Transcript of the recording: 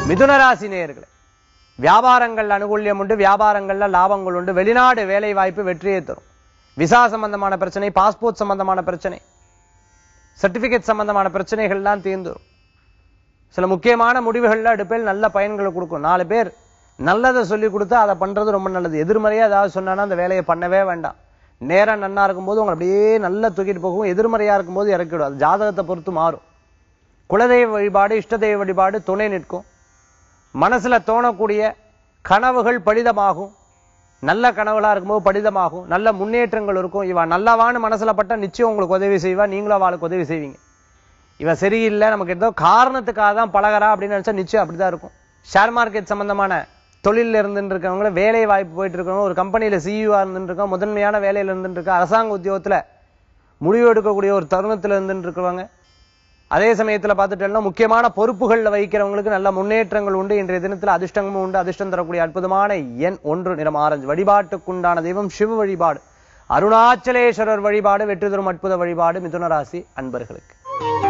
மிதுனராசி நேயர்களே வியாபாரங்கள் அனுகூல்யம் உண்டு வியாபாரங்கள்ல லாபங்கள் உண்டு வெளிநாடு வேலை வாய்ப்பு வெற்றியை தரும் விசா சம்பந்தமான பிரச்சனை பாஸ்போர்ட் சம்பந்தமான பிரச்சனை சர்டிபிகேட் சம்பந்தமான பிரச்சனைகள்லாம் தீர்ந்துரும் சில முக்கியமான முடிவுகள்ல எடுப்பேல் நல்ல பயன்களை கொடுக்கும் நாலு பேர் நல்லதை சொல்லி கொடுத்தா அதை பண்றது ரொம்ப நல்லது எதிர்மறையா ஏதாவது சொன்னானா அந்த வேலையை பண்ணவே வேண்டாம் நேரம் நன்னா இருக்கும்போது உங்களை அப்படியே நல்லா தூக்கிட்டு போகும் எதிர்மறையா இருக்கும்போது இறக்கிடும் அது ஜாதகத்தை பொறுத்து மாறும் குலதெய்வ வழிபாடு இஷ்ட தெய்வ வழிபாடு துணை நிற்கும் மனசுல தோணக்கூடிய கனவுகள் பலிதமாகும் நல்ல கனவுகளா இருக்கும்போது பலிதமாகும் நல்ல முன்னேற்றங்கள் இருக்கும் இவ நல்லவான்னு மனசுல பட்டா நிச்சயம் உங்களுக்கு உதவி செய்வா நீங்களும் அவளுக்கு உதவி செய்வீங்க இவ சரியில்லை நமக்கு ஏதோ காரணத்துக்காக தான் பழகறா அப்படின்னு நினைச்சா நிச்சயம் அப்படிதான் இருக்கும் ஷேர் மார்க்கெட் சம்பந்தமான தொழில இருந்துட்டு இருக்கவங்க வேலை வாய்ப்பு போயிட்டு இருக்கவங்க ஒரு கம்பெனியில சிஇஓ இருந்துட்டு இருக்கோம் முதன்மையான வேலையில இருந்துட்டு இருக்க அரசாங்க உத்தியோகத்துல முடிவு எடுக்கக்கூடிய ஒரு தருணத்துல இருந்துட்டு இருக்கிறவங்க அதே சமயத்துல பார்த்துட்டோம்னா முக்கியமான பொறுப்புகள்ல வகிக்கிறவங்களுக்கு நல்ல முன்னேற்றங்கள் உண்டு இன்றைய தினத்துல அதிர்ஷ்டமும் உண்டு அதிர்ஷ்டம் தரக்கூடிய அற்புதமான எண் ஒன்று நிறம் ஆரஞ்சு வழிபாட்டுக்குண்டான தெய்வம் சிவ வழிபாடு அருணாச்சலேஸ்வரர் வழிபாடு வெற்றி தரும் அற்புத வழிபாடு மிதுன ராசி அன்பர்களுக்கு